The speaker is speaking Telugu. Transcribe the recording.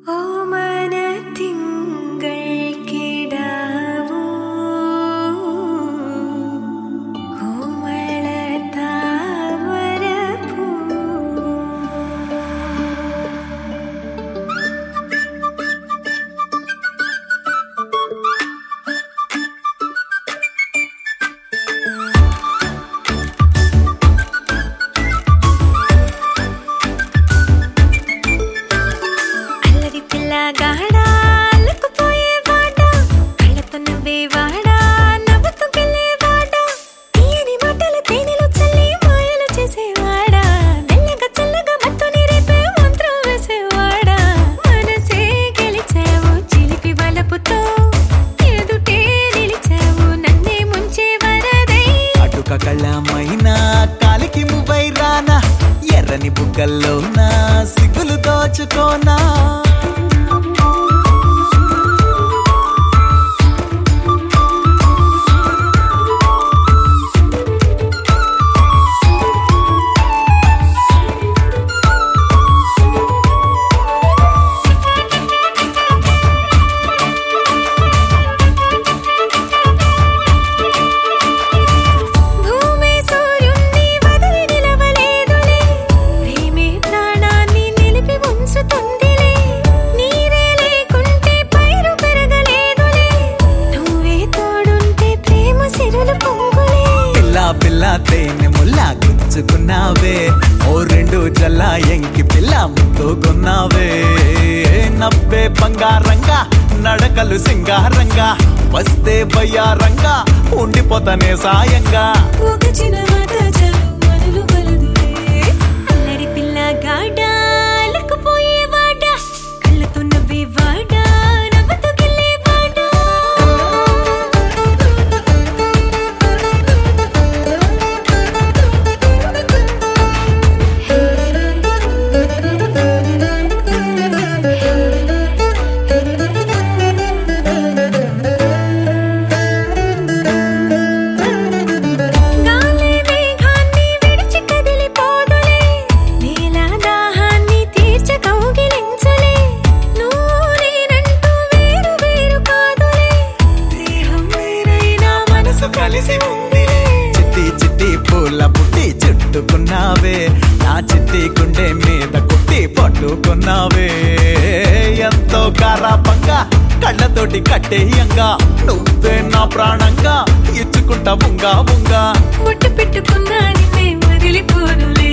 ഓമന തിങ്കൾ കിടാവൂ കോമള താമര అల్లరి పిల్లగాడా అల్లుకుపోయేవాడా కళ్ళతో నవ్వేవాడా నవ్వుతూ గెలేవాడా తీయని మాటలు తేనెలు చల్లి మాయలు చేసేవాడా మెల్లగా చల్లగా మత్తుని రేపే మంత్రం వేసేవాడా మనసే గెలిచావు చిలిపి వలపుతో ఎదుటే నిలిచావు నన్నే ముంచే వరదై అటుక కళ్ళమైనా కాలికి మువై రానా ఎర్రని బుగ్గల్లోనా సిగ్గులు దోచుకోనా భూమి సూర్యుణ్ణి వదిలి నిలవలేదులే ప్రేమే ప్రాణాన్ని నిలిపి ఉంచుతుందిలే నీరే లేకుంటే పైరు పెరగలేదులే నువ్వే తోడుంటే ప్రేమ సిరులు పొంగులే పిల్ల పిల్ల తేనె ముల్ల గుచ్చుకున్నావే ఓ రెండు జల్ల ఎంకి పిల్ల ముద్దుకున్నావే నవ్వే బంగారంగా నడకలు సింగారంగా వస్తే బయ్యారంగా ఉండిపోతానే సాయంగా ఒక చిన్న మాట చాలు మనలు బలదులే అల్లరి పిల్లగాడా అలకపోయేవాడా కళ్ళతో నవ్వేవాడా నవ్వుతూ గెలేవాడా గాలి మేఘాన్ని విడిచి కదిలిపోదులే నీల దాహాన్ని తీర్చ కౌగిలించులే నువ్వు నేనంటూ వేరు వేరు కాదులే దేహం వేరైనా మనసు కలిసి ఉందిలే చిట్టి చిట్టి పూల పుట్టి చుట్టుకున్నావే నా చిట్టి గుండె మీద కుట్టి పట్టుకున్నావే ఎంతో గారాపంగా కళ్ళతోటి కట్టేయంగా నువ్వే నా ప్రాణంగా ఇచ్చుకుంటా ఉంగా ఉంగా పొట్టు పెట్టుకున్నా నిన్నే వదిలిపోనులే